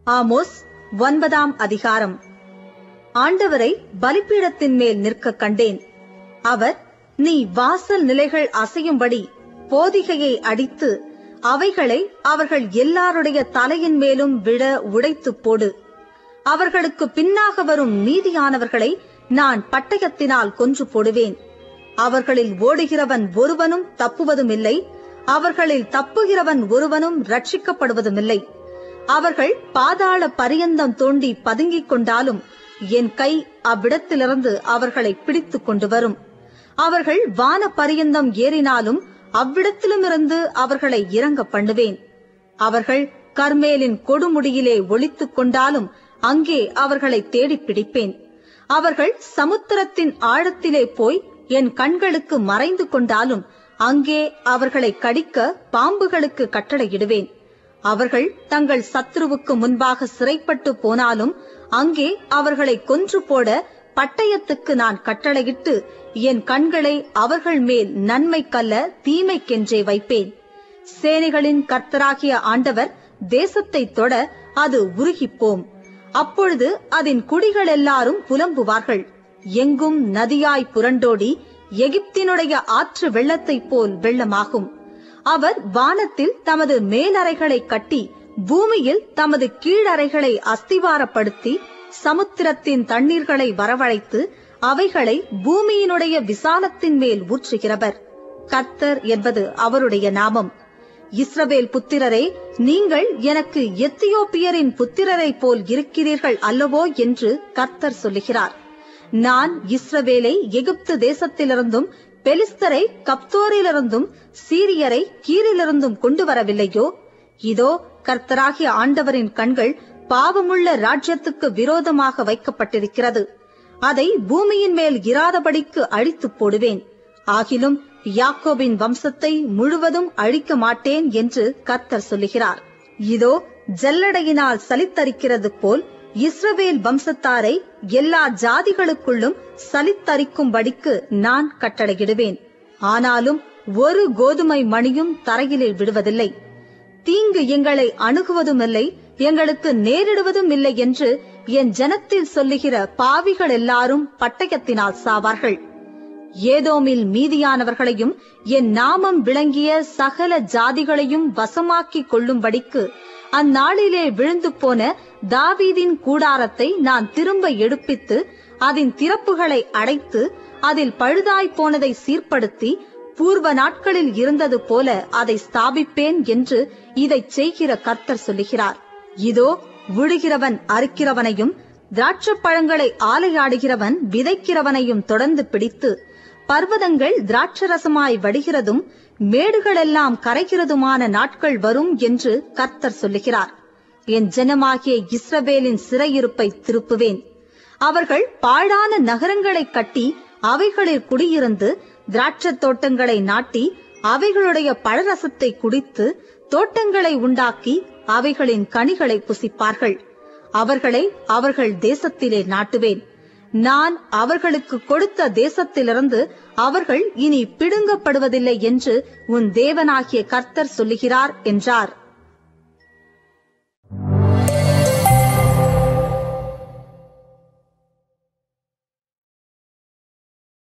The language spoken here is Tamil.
ஆமோஸ் ஒன்பதாம் அதிகாரம் ஆண்டவரை பலிபீடத்தின் மேல் நிற்க கண்டேன் அவர் நீ வாசல் நிலைகள் அசையும்படி போதிகையை அடித்து அவைகளை அவர்கள் எல்லாருடைய தலையின் மேலும் விழ உடைத்துப் போடு அவர்களுக்கு பின்னாக வரும் மீதியானவர்களை நான் பட்டயத்தினால் கொன்று போடுவேன் அவர்களில் ஓடுகிறவன் ஒருவனும் தப்புவதுமில்லை அவர்களில் தப்புகிறவன் ஒருவனும் ரட்சிக்கப்படுவதுமில்லை அவர்கள் பாதாள பரியந்தம் தோண்டி பதுங்கிக் கொண்டாலும் என் கை அவ்விடத்திலிருந்து அவர்களை பிடித்துக் கொண்டு வரும் அவர்கள் வான பரியந்தம் ஏறினாலும் அவ்விடத்திலுமிருந்து அவர்களை இறங்க பண்ணுவேன் அவர்கள் கர்மேலின் கொடுமுடியிலே ஒளித்துக் கொண்டாலும் அங்கே அவர்களை தேடிப் பிடிப்பேன் அவர்கள் சமுத்திரத்தின் ஆழத்திலே போய் என் கண்களுக்கு மறைந்து கொண்டாலும் அங்கே அவர்களை கடிக்க பாம்புகளுக்கு கட்டளையிடுவேன் அவர்கள் தங்கள் சத்ருவுக்கு முன்பாக சிறைப்பட்டு போனாலும் அங்கே அவர்களை கொன்று போட பட்டயத்துக்கு நான் கட்டளையிட்டு என் கண்களை அவர்கள் மேல் நன்மைக்கல்ல தீமைக்கென்றே வைப்பேன் சேனைகளின் கர்த்தராகிய ஆண்டவர் தேசத்தை தொட அது உருகிப்போம் அப்பொழுது அதன் குடிகள் எல்லாரும் புலம்புவார்கள் எங்கும் நதியாய் புரண்டோடி எகிப்தினுடைய ஆற்று வெள்ளத்தைப் போல் வெள்ளமாகும் அவர் வானத்தில் தமது மேலறைகளை கட்டி பூமியில் தமது கீழறைகளை அஸ்திவாரப்படுத்தி சமுத்திரத்தின் தண்ணீர்களை வரவழைத்து அவைகளை பூமியினுடைய விசாலத்தின் மேல் ஊற்றுகிறவர் கர்த்தர் என்பது அவருடைய நாமம் இஸ்ரவேல் புத்திரரே நீங்கள் எனக்கு எத்தியோப்பியரின் புத்திரரைப் போல் இருக்கிறீர்கள் அல்லவோ என்று கர்த்தர் சொல்லுகிறார் நான் இஸ்ரவேலை எகிப்து தேசத்திலிருந்தும் பெலிஸ்தரை கப்தோரிலிருந்தும் சீரியரை கீரிலிருந்தும் கொண்டு வரவில்லையோ இதோ கர்த்தராகிய ஆண்டவரின் கண்கள் பாவமுள்ள ராஜ்யத்துக்கு விரோதமாக வைக்கப்பட்டிருக்கிறது அதை பூமியின் மேல் இராதபடிக்கு அழித்துப் போடுவேன் ஆகிலும் யாக்கோபின் வம்சத்தை முழுவதும் அழிக்க மாட்டேன் என்று கர்த்தர் சொல்லுகிறார் இதோ ஜல்லடையினால் சலித்தரிக்கிறது போல் இஸ்ரவேல் வம்சத்தாரை எல்லா ஜாதிகளுக்குள்ளும் சலித்தரிக்கும்படிக்கு நான் கட்டளையிடுவேன் ஆனாலும் ஒரு கோதுமை மணியும் தரையிலே விடுவதில்லை தீங்கு எங்களை அணுகுவதுமில்லை எங்களுக்கு நேரிடுவதும் இல்லை என்று என் ஜனத்தில் சொல்லுகிற பாவிகள் எல்லாரும் பட்டயத்தினால் சாவார்கள் ஏதோமில் மீதியானவர்களையும் என் நாமம் விளங்கிய சகல ஜாதிகளையும் வசமாக்கிக் கொள்ளும்படிக்கு அந்நாளிலே விழுந்து போன தாவீதின் கூடாரத்தை நான் திரும்ப எடுப்பித்து அதன் திறப்புகளை அடைத்து அதில் பழுதாய்ப் போனதை சீர்படுத்தி பூர்வ நாட்களில் இருந்தது போல அதை ஸ்தாபிப்பேன் என்று இதைச் செய்கிற கர்த்தர் சொல்லுகிறார் இதோ விழுகிறவன் அறுக்கிறவனையும் திராட்சப் பழங்களை ஆலையாடுகிறவன் விதைக்கிறவனையும் தொடர்ந்து பிடித்து பர்வதங்கள் திராட்சரசமாய் வடிகிறதும் மேடுகளெல்லாம் கரைகிறதுமான நாட்கள் வரும் என்று கர்த்தர் சொல்லுகிறார் என் ஜனமாகிய இஸ்ரவேலின் சிறையிருப்பை திருப்புவேன் அவர்கள் பாழான நகரங்களை கட்டி அவைகளில் குடியிருந்து திராட்சத் தோட்டங்களை நாட்டி அவைகளுடைய பழரசத்தை குடித்து தோட்டங்களை உண்டாக்கி அவைகளின் கனிகளை புசிப்பார்கள் அவர்களை அவர்கள் தேசத்திலே நாட்டுவேன் நான் அவர்களுக்கு கொடுத்த தேசத்திலிருந்து அவர்கள் இனி பிடுங்கப்படுவதில்லை என்று உன் தேவனாகிய கர்த்தர் சொல்லுகிறார் என்றார்